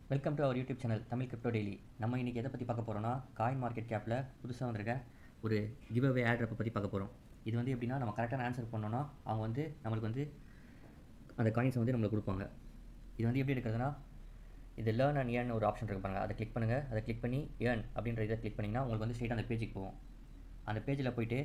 welcome to our YouTube channel Tamil crypto daily நம்ம இன்றைக்கி எதை பற்றி பார்க்க போகிறோம்னா காயின் மார்க்கெட் கேப்பில் புதுசாக வந்திருக்க ஒரு கிவ் அவே ஆட் பற்றி பார்க்க போகிறோம் இது வந்து எப்படின்னா நம்ம கரெக்டான ஆன்சர் பண்ணோன்னா அவங்க வந்து நம்மளுக்கு வந்து அந்த காயின்ஸை வந்து நம்மளுக்கு கொடுப்பாங்க இது வந்து எப்படி எடுக்கிறதுனா இது லேர்ன் அண்ட் ஏர்ன் ஒரு ஆப்ஷன் இருக்கு பாருங்க அதை கிளிக் பண்ணுங்கள் அதை கிளிக் பண்ணி ஏர்ன் அப்படின்ற இதை கிளிக் பண்ணிங்கன்னா உங்களுக்கு வந்து ஸ்ட்ரெயிட் அந்த பேஜுக்கு போகும் அந்த பேஜில் போயிட்டு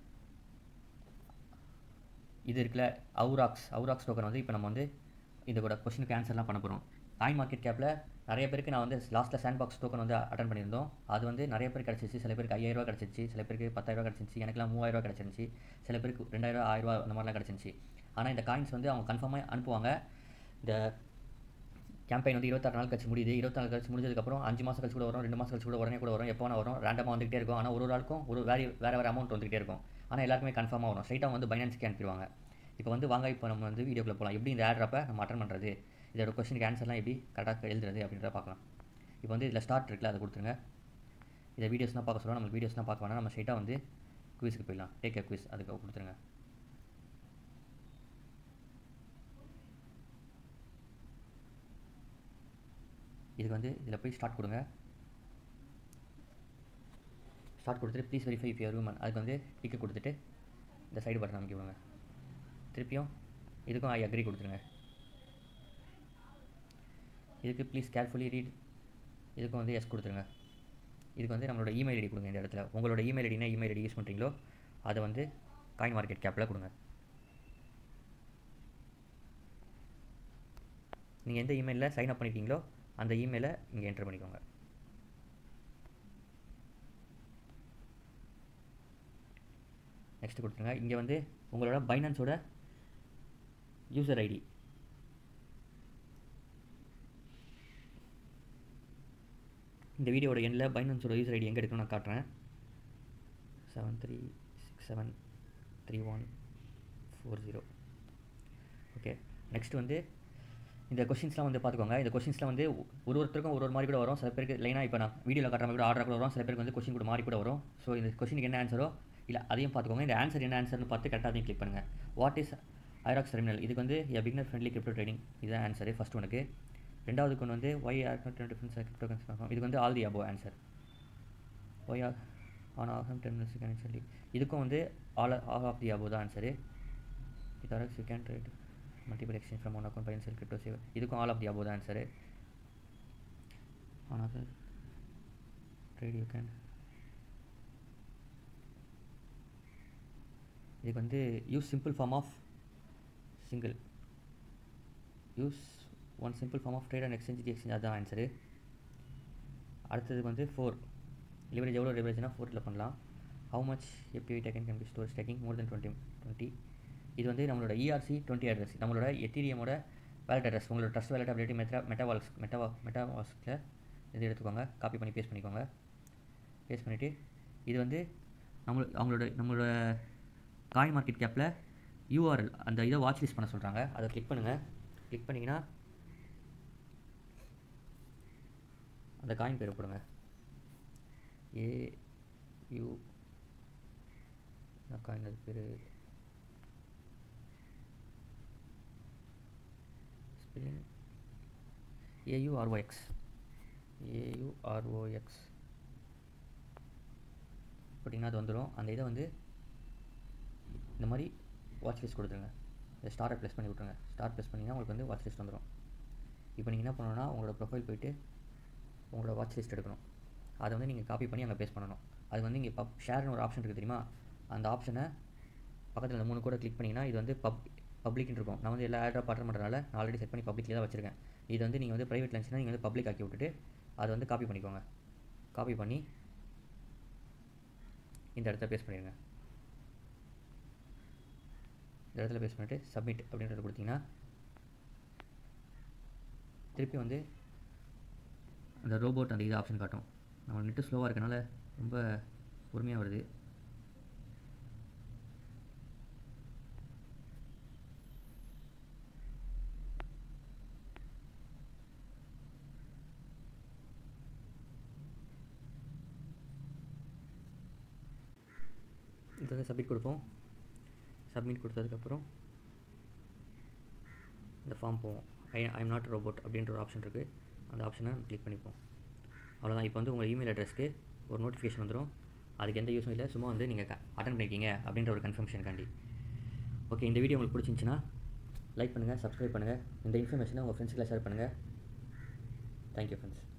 இது இருக்குல்ல அவுராக்ஸ் அவுராக்ஸ் டோக்கன் வந்து இப்போ நம்ம வந்து இதோட கொஸ்டினுக்கு ஆன்சர்லாம் பண்ண போகிறோம் காயின் மார்க்கெட் கேப்பில் நிறைய பேருக்கு நான் வந்து லாஸ்ட்டில் சாண்ட் பாக்ஸ் டோக்கன் வந்து அட்டன் பண்ணியிருந்தோம் அது வந்து நிறைய பேர் கிடச்சிச்சு சில பேருக்கு ஐயாயிரரூவா கிடச்சிச்சு சில பேருக்கு பத்தாயிரரூவா கிடச்சிச்சு எனக்குலாம் மூவாயிரரூவா கிடச்சிருந்துச்சி சில பேருக்கு ரெண்டாயிரரூவா ஆயிரரூவா அந்த மாதிரிலாம் கிடச்சிருந்துச்சி ஆனால் இந்த காயின்ஸ் வந்து அவங்க கன்ஃபார்மாக அனுப்புவாங்க இந்த கேம்பெயின் வந்து இருபத்தாறு நாள் கழிச்சு முடியுது இருபத்தாறு நாள் கழிச்சு முடிஞ்சதுக்கப்புறம் அஞ்சு மாதம் கழிச்சு கூட வரும் ரெண்டு மாதம் கழிச்சு கூட உடனே கூட வரும் எப்போ வேணா வரும் ரேண்டமாக வந்துகிட்டே இருக்கும் ஆனால் ஒரு ஒரு ஆளுக்கும் ஒரு வேறு வேறு வேறு அமௌண்ட் வந்துகிட்டே இருக்கும் ஆனால் எல்லாருக்குமே கன்ஃபார்மாக வரும் ஸ்ட்ரைட்டாக வந்து பைனான்ஸ்க்கு அனுப்பிடுவாங்க இப்போ வந்து வாங்க இப்போ நம்ம வந்து வீடியோக்குள்ள போகலாம் எப்படி இந்த ஆட்ரப்பை நம்ம அட்டன் பண்ணுறது இதோட கொஸ்டினுக்கு ஆன்சர்லாம் எப்படி கரெக்டாக எழுதுறது அப்படின்றத பார்க்கலாம் இப்போ வந்து இதில் ஸ்டார்ட் இருக்குல்ல அதை கொடுத்துருங்க இதை வீடியோஸ்லாம் பார்க்க சொல்லுவோம் நம்மளுக்கு வீடியோஸ்லாம் பார்க்க வேணாம் நம்ம ஸ்ட்ரைட்டாக வந்து குவிஸுக்கு போயிடலாம் டேக் ஏ குவிஸ் அதுக்கு கொடுத்துருங்க இதுக்கு வந்து இதில் போய் ஸ்டார்ட் கொடுங்க ஸ்டார்ட் கொடுத்துட்டு please verify if you're human அதுக்கு வந்து டிக்கு கொடுத்துட்டு இந்த சைடு பட்டன் அமைக்க விடுங்க திருப்பியும் இதுக்கும் ஐ அக்ரி கொடுத்துருங்க இதுக்கு ப்ளீஸ் கேர்ஃபுல்லி ரீட் இதுக்கும் வந்து எஸ் கொடுத்துருங்க இதுக்கு வந்து நம்மளோட இமெயில் ஐடி கொடுங்க இந்த இடத்துல உங்களோட இமெயில் ஐடினா இமெயில் ஐடி யூஸ் பண்ணுறீங்களோ அதை வந்து காயின் மார்க்கெட் கேப்பில் கொடுங்க நீங்கள் எந்த இமெயிலில் சைன் அப் பண்ணிட்டீங்களோ அந்த இமெயிலை இங்கே என்டர் பண்ணிக்கோங்க நெக்ஸ்ட் கொடுத்துருங்க இங்கே வந்து உங்களோட பைனான்ஸோட யூசர் ஐடி இந்த வீடியோட எண்ணில் பைனான்ஸோட யூசர் ஐடி எங்கே எடுக்கணும்னு நான் காட்டுறேன் seven three six seven three one four zero okay next வந்து இந்த கொஷின்ஸ்லாம் வந்து பார்த்துக்கோங்க இந்த கொஷின்ஸ்லாம் வந்து ஒரு ஒருத்தருக்கும் ஒரு ஒரு மாதிரி கூட வரும் சில பேருக்கு லைனாக இப்போ நான் வீடியோவில் காட்டுற மாதிரி கூட ஆர்டர் கூட வரும் சில பேருக்கு வந்து கொஷின் கூட மாறி கூட வரும் ஸோ இந்த கொஷினுக்கு என்ன ஆன்சரோ இல்லை அதையும் பார்த்துக்கோங்க இந்த ஆன்சர் என்ன ஆன்சர்னு பார்த்து கரெக்டாக அதையும் கிளிக் பண்ணுங்கள் வாட் இஸ் ஐராக்ஸ் டெர்மினல் இதுக்கு வந்து a beginner friendly crypto trading இதுதான் ஆன்சரு ஃபஸ்ட் ஒனுக்கு ரெண்டாவது கொண்டு வந்து why are difference crypto coins இதுக்கு வந்து all the above answer why are on ஆகம் டெர்மினல்ஸ் கேன் சொல்லி இதுக்கும் வந்து all all of the above தான் ஆன்சரு இது RX you can trade multiple exchange from one account buy sell crypto save இதுக்கும் all of the above தான் answer on of trade you can இதுக்கு வந்து use simple form of single use one simple form of trade and exchange the exchange அதுதான் answer அடுத்ததுக்கு வந்து four leverage எவ்வளோ லிவரேஜ்னா ஃபோரில் பண்ணலாம் how much API taken can be storage taking more then twenty twenty இது வந்து நம்மளோட இஆர்சி டுவெண்ட்டி அட்ரஸ் நம்மளோட எத்தீரியமோட வேலட் அட்ரஸ் உங்களோட ட்ரஸ்ட் வேலட் அப்படியே மெட்டா மெட்டாவால்ஸ் மெட்டாவா மெட்டாவால்ஸில் இது எடுத்துக்கோங்க காப்பி பண்ணி பேஸ்ட் பண்ணிக்கோங்க பேஸ்ட் பண்ணிவிட்டு இது வந்து நம்ம அவங்களோட நம்மளோட காயின் மார்க்கெட் கேப்பில் யூஆர்எல் அந்த இதை வாட்ச் லிஸ்ட் பண்ண சொல்கிறாங்க அதை கிளிக் பண்ணுங்கள் கிளிக் பண்ணிங்கன்னா அந்த காயின் பேர் போடுங்க ஏ யூ காயின் அது பேர் ஸ்பெல்லிங் ஏயுஆர்ஓஎக்ஸ் ஏயுஆர்ஓஎக்ஸ் போட்டிங்கன்னா அது வந்துடும் அந்த இதை வந்து இந்த மாதிரி வாட்ச் லிஸ்ட் கொடுத்துருங்க இந்த ஸ்டாரை ப்ளஸ் பண்ணி விட்ருங்க ஸ்டார் ப்ளஸ் பண்ணிங்கன்னா உங்களுக்கு வந்து வாட்ச் லிஸ்ட் வந்துடும் இப்போ நீங்கள் என்ன பண்ணணும்னா உங்களோட ப்ரொஃபைல் போயிட்டு உங்களோட வாட்ச் லிஸ்ட் எடுக்கணும் அதை வந்து நீங்கள் காப்பி பண்ணி அங்கே பேஸ்ட் பண்ணணும் அது வந்து இங்கே பப் ஷேர்னு ஒரு ஆப்ஷன் இருக்குது தெரியுமா அந்த ஆப்ஷனை பக்கத்தில் இந்த மூணு கூட கிளிக் பண்ணிங்கன்னா இது வந்து பப் பப்ளிக்னு இருக்கும் நான் வந்து எல்லா ஆட்ராக பாட்டன் பண்ணுறதுனால நான் ஆல்ரெடி செட் பண்ணி பப்ளிக்லேயே தான் வச்சிருக்கேன் இது வந்து நீங்கள் வந்து ப்ரைவேட் இருந்துச்சுன்னா நீங்கள் வந்து பப்ளிக் ஆக்கி விட்டுட்டு அதை வந்து காப்பி பண்ணிக்கோங்க காப்பி பண்ணி இந்த இடத்துல பேஸ்ட் பண்ணிடுங்க இந்த இடத்துல பேஸ்ட் பண்ணிவிட்டு சப்மிட் அப்படின்றத கொடுத்தீங்கன்னா திருப்பி வந்து அந்த ரோபோட் அந்த இது ஆப்ஷன் காட்டும் நம்ம நெட்டு ஸ்லோவாக இருக்கனால ரொம்ப பொறுமையாக வருது இது வந்து சப்மிட் கொடுப்போம் சப்மிட் கொடுத்ததுக்கப்புறம் இந்த ஃபார்ம் போவோம் I I am not robot அப்படின்ற ஒரு ஆப்ஷன் இருக்குது அந்த ஆப்ஷனை கிளிக் பண்ணிப்போம் அவ்வளோதான் இப்போ வந்து உங்கள் இமெயில் அட்ரஸ்க்கு ஒரு நோட்டிஃபிகேஷன் வந்துடும் அதுக்கு எந்த யூஸும் இல்லை சும்மா வந்து நீங்கள் அட்டன் பண்ணியிருக்கீங்க அப்படின்ற ஒரு கன்ஃபர்மேஷனுக்காண்டி ஓகே இந்த வீடியோ உங்களுக்கு பிடிச்சிருந்துச்சின்னா லைக் பண்ணுங்கள் சப்ஸ்கிரைப் பண்ணுங்கள் இந்த இன்ஃபர்மேஷனை உங்கள் ஃப்ரெண்ட்ஸ்க்கெலாம் ஷேர் பண்ணுங்கள் தேங்க்யூ ஃப்ரெண்ட்ஸ்